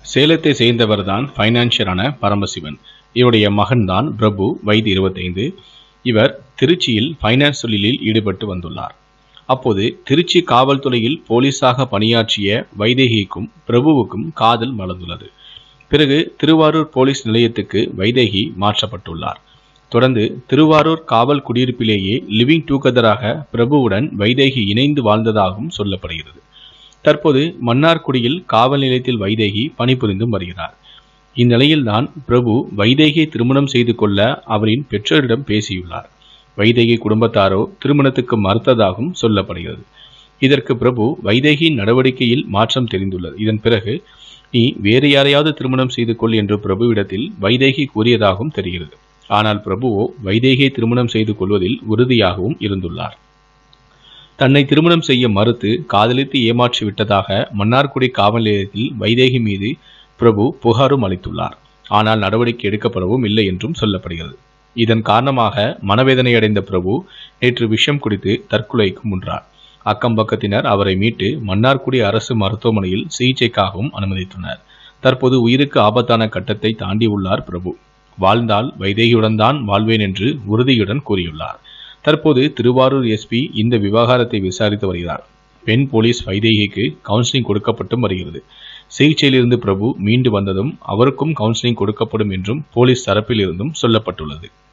சேலத்தை சேர்ந்தவர்தான் ஃபைனான்சியரான பரமசிவன் இவருடைய மகன்தான் பிரபு வயது இருபத்தைந்து இவர் திருச்சியில் ஃபைனான்ஸ் தொழிலில் ஈடுபட்டு வந்துள்ளார் அப்போது திருச்சி காவல்துறையில் போலீஸாக பணியாற்றிய வைதேகிக்கும் பிரபுவுக்கும் காதல் மலர்ந்துள்ளது பிறகு திருவாரூர் போலீஸ் நிலையத்துக்கு வைதேகி மாற்றப்பட்டுள்ளார் தொடர்ந்து திருவாரூர் காவல் குடியிருப்பிலேயே லிவிங் டூகெதராக பிரபுவுடன் வைதேகி இணைந்து வாழ்ந்ததாகவும் சொல்லப்படுகிறது தற்போது மன்னார்குடியில் காவல் நிலையத்தில் வைதேகி பணிபுரிந்தும் வருகிறார் இந்நிலையில்தான் பிரபு வைதேகியை திருமணம் செய்து கொள்ள அவரின் பெற்றோரிடம் பேசியுள்ளார் வைதேகி குடும்பத்தாரோ திருமணத்துக்கு மறுத்ததாகவும் சொல்லப்படுகிறது இதற்கு பிரபு வைதேகியின் நடவடிக்கையில் மாற்றம் தெரிந்துள்ளது இதன் பிறகு நீ வேறு யாரையாவது திருமணம் செய்து கொள் என்று பிரபுவிடத்தில் வைதேகி கூறியதாகவும் தெரிகிறது ஆனால் பிரபுவோ வைதேகியை திருமணம் செய்து கொள்வதில் உறுதியாகவும் இருந்துள்ளார் தன்னை திருமணம் செய்ய மறுத்து காதலித்து ஏமாற்றி விட்டதாக மன்னார்குடி காவல் நிலையத்தில் வைதேகி மீது பிரபு புகாரும் அளித்துள்ளார் ஆனால் நடவடிக்கை எடுக்கப்படவும் இல்லை என்றும் சொல்லப்படுகிறது இதன் காரணமாக மனவேதனை அடைந்த பிரபு நேற்று விஷம் குடித்து தற்கொலைக்கு முன்றார் அக்கம் பக்கத்தினர் அவரை மீட்டு மன்னார்குடி அரசு மருத்துவமனையில் சிகிச்சைக்காகவும் அனுமதித்தனர் தற்போது உயிருக்கு ஆபத்தான கட்டத்தை தாண்டி உள்ளார் பிரபு வாழ்ந்தால் வைதேகியுடன் தான் வாழ்வேன் என்று உறுதியுடன் கூறியுள்ளார் தற்போது திருவாரூர் எஸ்பி இந்த விவகாரத்தை விசாரித்து வருகிறார் பெண் போலீஸ் வைதேகிக்கு கவுன்சிலிங் கொடுக்கப்பட்டும் வருகிறது சிகிச்சையிலிருந்து பிரபு மீண்டு வந்ததும் அவருக்கும் கவுன்சிலிங் கொடுக்கப்படும் என்றும் போலீஸ் தரப்பில் இருந்தும் சொல்லப்பட்டுள்ளது